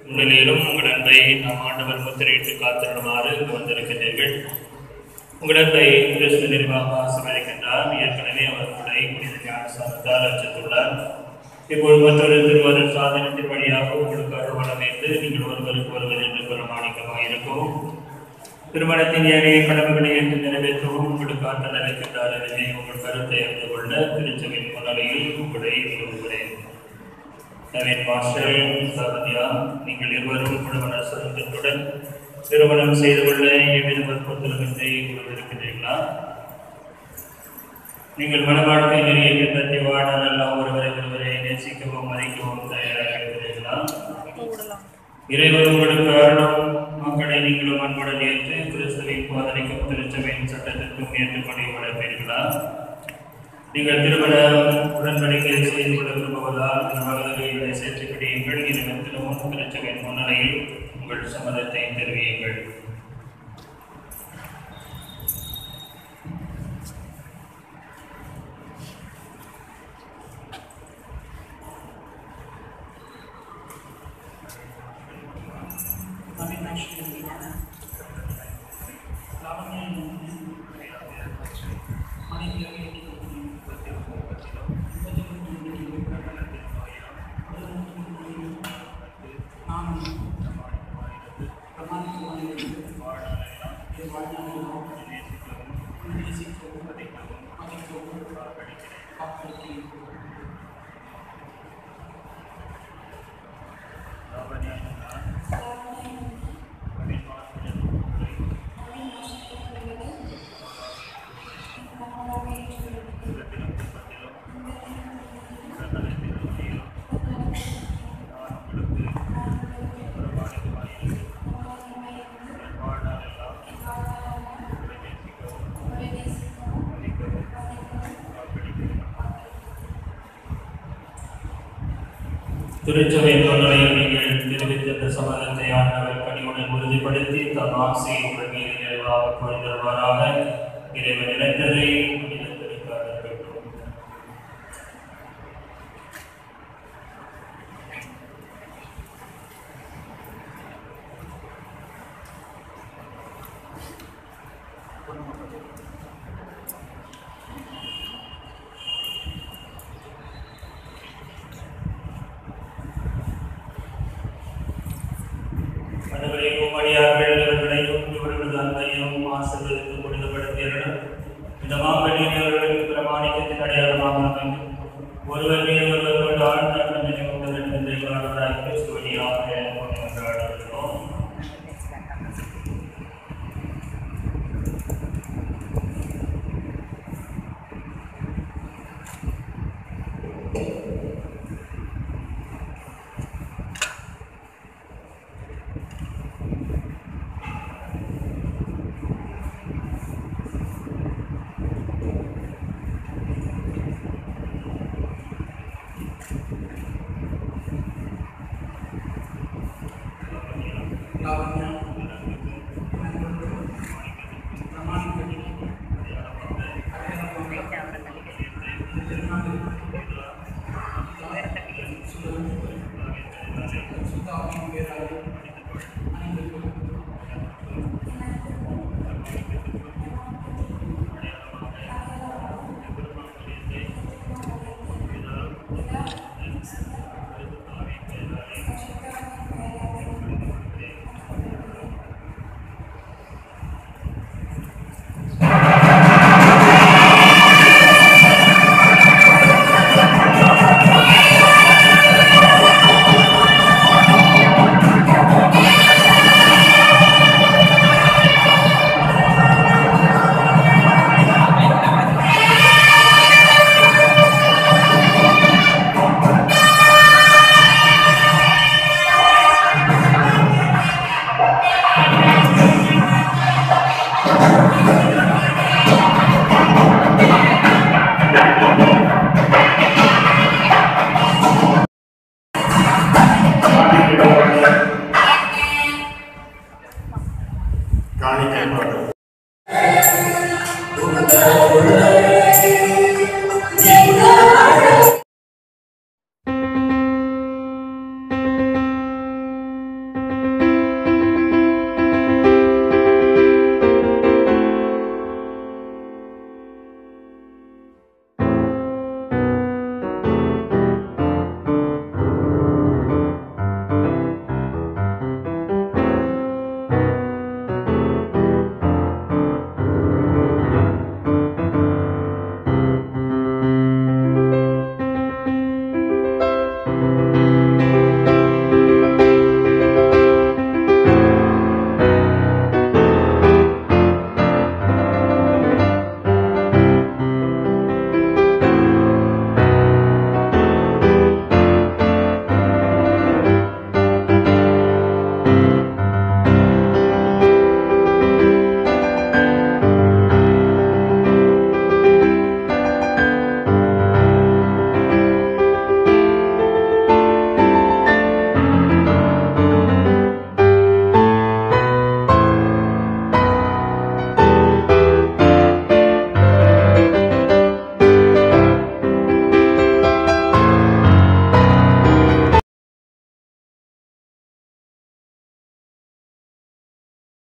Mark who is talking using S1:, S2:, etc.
S1: உங்களிலும் உங்கள் அன்பை நம் ஆண்டவர் முத்திரையிட்டு காத்திருமாறு இங்கு வந்திருக்கின்றீர்கள் உங்கள் அன்பை கிறிஸ்து நிர்வாக ஆசீர்வதிக்கின்றார் ஏற்கனவே அவர் உங்களை புனித ஞானஸ்தானத்தால் அச்சத்துள்ளார் இப்பொழுது மற்றொரு திருவருள் சாதனத்தின் வழியாக உங்களுக்கு அருள் அமைத்து நீங்கள் ஒருவருக்கு ஒருவர் என்று பிரமாணிக்கமாக இருக்கும் திருமணத்தின் ஏனைய கடமைகளை ஏற்று நிறைவேற்றவும் உங்களுக்கு ஆற்றல் அளிக்கின்றார் எனவே உங்கள் கருத்தை அறிந்து கொள்ள திருச்சபையின் முன்னிலையில் உங்களை விரும்புகிறேன் நவீன் மாஸ்டர் சரத்யா நீங்கள் இருவரும் குடும்ப சுதந்திரத்துடன் திருமணம் செய்து கொள்ள எவ்வித வற்புறுத்தலுமின்றி கொடுத்திருக்கிறீர்களா நீங்கள் மன வாழ்க்கை நெறிய பின்பற்றி வாழ நல்ல ஒருவரை ஒருவரை நேசிக்கவும் மதிக்கவும் தயாராக இருக்கிறீர்களா இறைவன் உங்களுக்கு அருளும் மக்களை நீங்களும் அன்புடன் ஏற்று கிறிஸ்துவின் போதனைக்கும் திருச்சபையின் சட்டத்திற்கும் ஏற்றுக்கொண்டு வளர்ப்பீர்களா நீங்கள் திருமண உடன்படிக்கை செய்து கொள்ள விரும்புவதால் மகளிரை சேர்த்து பிடியுங்கள் இறைவன் திருமணம் திருச்சபையின் முன்னிலையில் உங்கள் சம்மதத்தை தெரிவியுங்கள் திருச்சபையின் முன்னிலையில் நீங்கள் தெரிவித்த இந்த சம்மதத்தை ஆண்டவர் பணியுடன் உறுதிப்படுத்தி தம் ஆசையை உங்கள் மீது நிறைவாக பொழிந்தருவாராக இறைவன் நினைத்ததை நினைத்திருக்காக இருக்கட்டும் அனைவரையும் அடியார்கள் இவர்களையும் இவர்களது அன்பையும் ஆசிர்வதித்து புனிதப்படுத்தியர்கள் இந்த மாங்கல்யம் இவர்களுக்கு பிரமாணிக்கத்தின் அடையாளமாக அமைந்து ஒருவர் மீது ஒருவர் கொண்டு ஆழ்ந்த அன்பை கொண்டு என்பதை காணுவதாய் கிறிஸ்துவனியாக கொண்டாடுகிறோம்